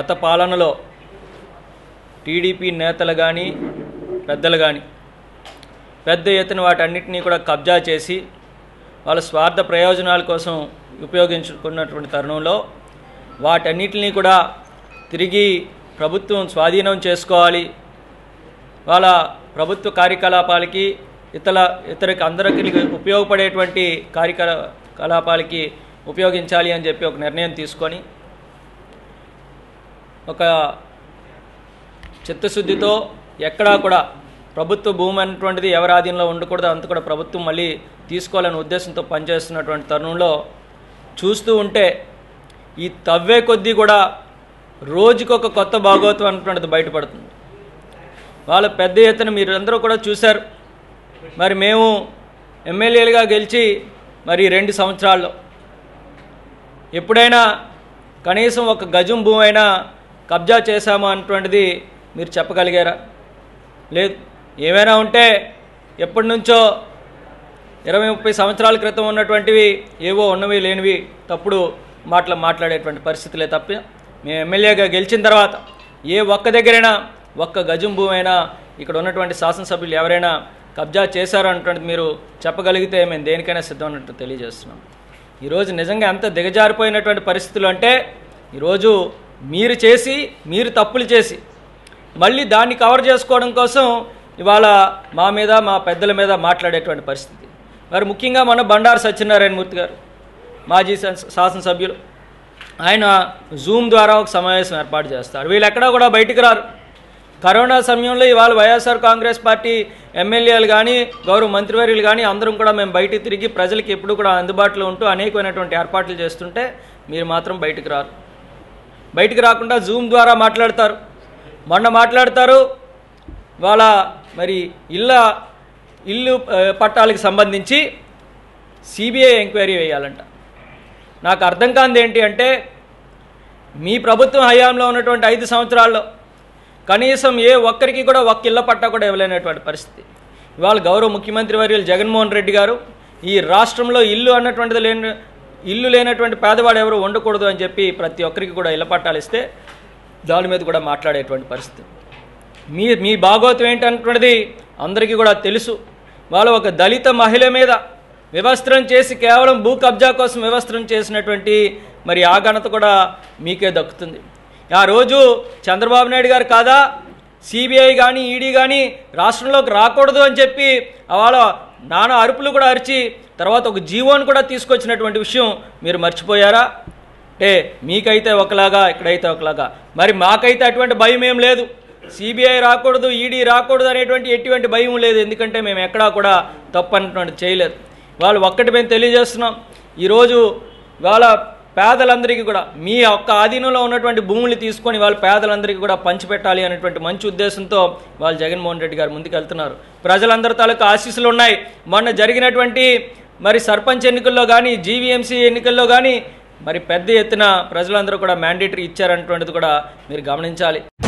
గత పాలనలో టీడీపీ నేతలు కానీ పెద్దలు కానీ పెద్ద ఎత్తున వాటన్నిటినీ కూడా కబ్జా చేసి వాళ్ళ స్వార్థ ప్రయోజనాల కోసం ఉపయోగించుకున్నటువంటి తరుణంలో వాటన్నిటిని కూడా తిరిగి ప్రభుత్వం స్వాధీనం చేసుకోవాలి వాళ్ళ ప్రభుత్వ కార్యకలాపాలకి ఇతర ఇతరికి అందరికి ఉపయోగపడేటువంటి కార్యకలాపాలకి ఉపయోగించాలి అని చెప్పి ఒక నిర్ణయం తీసుకొని ఒక చిత్తశుద్ధితో ఎక్కడా కూడా ప్రభుత్వ భూమి అనేటువంటిది ఎవరి ఆధీనంలో ఉండకూడదు అంత కూడా ప్రభుత్వం మళ్ళీ తీసుకోవాలనే ఉద్దేశంతో పనిచేస్తున్నటువంటి తరుణంలో చూస్తూ ఉంటే ఈ తవ్వే కొద్దీ కూడా రోజుకొక కొత్త భాగవతం అనేటువంటిది బయటపడుతుంది వాళ్ళ పెద్ద ఎత్తున మీరందరూ కూడా చూశారు మరి మేము ఎమ్మెల్యేలుగా గెలిచి మరి రెండు సంవత్సరాల్లో ఎప్పుడైనా కనీసం ఒక గజం భూమి అయినా కబ్జా చేశాము అన్నటువంటిది మీరు చెప్పగలిగారా లేదు ఏమైనా ఉంటే ఎప్పటి నుంచో ఇరవై ముప్పై సంవత్సరాల క్రితం ఉన్నటువంటివి ఏవో ఉన్నవి లేనివి తప్పుడు మాటలు మాట్లాడేటువంటి పరిస్థితులే తప్ప మేము ఎమ్మెల్యేగా గెలిచిన తర్వాత ఏ ఒక్క దగ్గరైనా ఒక్క గజం భూమి అయినా ఇక్కడ ఉన్నటువంటి శాసనసభ్యులు ఎవరైనా కబ్జా చేశారు అన్నటువంటిది మీరు చెప్పగలిగితే మేము దేనికైనా సిద్ధం అన్నట్టు తెలియజేస్తున్నాం ఈరోజు నిజంగా ఎంత దిగజారిపోయినటువంటి పరిస్థితులు అంటే ఈరోజు మీరు చేసి మీరు తప్పులు చేసి మళ్ళీ దాన్ని కవర్ చేసుకోవడం కోసం ఇవాళ మా మీద మా పెద్దల మీద మాట్లాడేటువంటి పరిస్థితి మరి ముఖ్యంగా మన బండారు సత్యనారాయణ మూర్తి గారు మాజీ శాస- శాసనసభ్యులు ఆయన జూమ్ ద్వారా ఒక సమావేశం ఏర్పాటు చేస్తారు వీళ్ళు ఎక్కడా కూడా బయటికి రారు కరోనా సమయంలో ఇవాళ వైఎస్ఆర్ కాంగ్రెస్ పార్టీ ఎమ్మెల్యేలు కానీ గౌరవ మంత్రివర్యులు కానీ అందరం కూడా మేము బయటికి తిరిగి ప్రజలకి ఎప్పుడు కూడా అందుబాటులో ఉంటూ అనేకమైనటువంటి ఏర్పాట్లు చేస్తుంటే మీరు మాత్రం బయటికి రారు బయటికి రాకుండా జూమ్ ద్వారా మాట్లాడతారు మొన్న మాట్లాడతారు వాళ్ళ మరి ఇళ్ళ ఇల్లు ఆ, పట్టాలకు సంబంధించి సిబిఐ ఎంక్వైరీ వేయాలంట నాకు అర్థం కానిది ఏంటి అంటే మీ ప్రభుత్వం హయాంలో ఉన్నటువంటి ఐదు సంవత్సరాల్లో కనీసం ఏ ఒక్కరికి కూడా ఒక్క ఇళ్ళ పట్టా కూడా ఇవ్వలేనటువంటి పరిస్థితి ఇవాళ గౌరవ ముఖ్యమంత్రి వర్యులు జగన్మోహన్ రెడ్డి గారు ఈ రాష్ట్రంలో ఇల్లు అన్నటువంటిది లేని ఇల్లు లేనటువంటి పేదవాడు ఎవరు ఉండకూడదు అని చెప్పి ప్రతి ఒక్కరికి కూడా ఇళ్ళ పట్టాలు ఇస్తే దాని మీద కూడా మాట్లాడేటువంటి పరిస్థితి మీ మీ భాగవతం ఏంటన్నటువంటిది అందరికీ కూడా తెలుసు వాళ్ళు ఒక దళిత మహిళ మీద వివస్త్రం చేసి కేవలం భూ కబ్జా కోసం వివస్త్రం చేసినటువంటి మరి ఆ ఘనత కూడా మీకే దక్కుతుంది ఆ రోజు చంద్రబాబు నాయుడు గారు కాదా సిబిఐ కానీ ఈడీ కానీ రాష్ట్రంలోకి రాకూడదు అని చెప్పి వాళ్ళ నానా అరుపులు కూడా అరిచి తర్వాత ఒక జీవోని కూడా తీసుకొచ్చినటువంటి విషయం మీరు మర్చిపోయారా అంటే మీకైతే ఒకలాగా ఇక్కడైతే ఒకలాగా మరి మాకైతే అటువంటి భయం ఏం లేదు సిబిఐ రాకూడదు ఈడీ రాకూడదు అనేటువంటి ఎటువంటి భయం లేదు ఎందుకంటే మేము ఎక్కడా కూడా తప్పు అన్నటువంటి చేయలేదు వాళ్ళు ఒక్కటి మేము తెలియజేస్తున్నాం ఈరోజు వాళ్ళ పేదలందరికీ కూడా మీ ఒక్క ఆధీనంలో ఉన్నటువంటి భూములు తీసుకొని వాళ్ళ పేదలందరికీ కూడా పంచిపెట్టాలి అనేటువంటి మంచి ఉద్దేశంతో వాళ్ళు జగన్మోహన్ రెడ్డి గారు ముందుకు వెళ్తున్నారు ప్రజలందరి తాలూకు ఆశీస్సులు ఉన్నాయి మొన్న జరిగినటువంటి మరి సర్పంచ్ ఎన్నికల్లో కానీ జీవీఎంసీ ఎన్నికల్లో కానీ మరి పెద్ద ఎత్తున ప్రజలందరూ కూడా మ్యాండేటరీ ఇచ్చారన్నటువంటిది కూడా మీరు గమనించాలి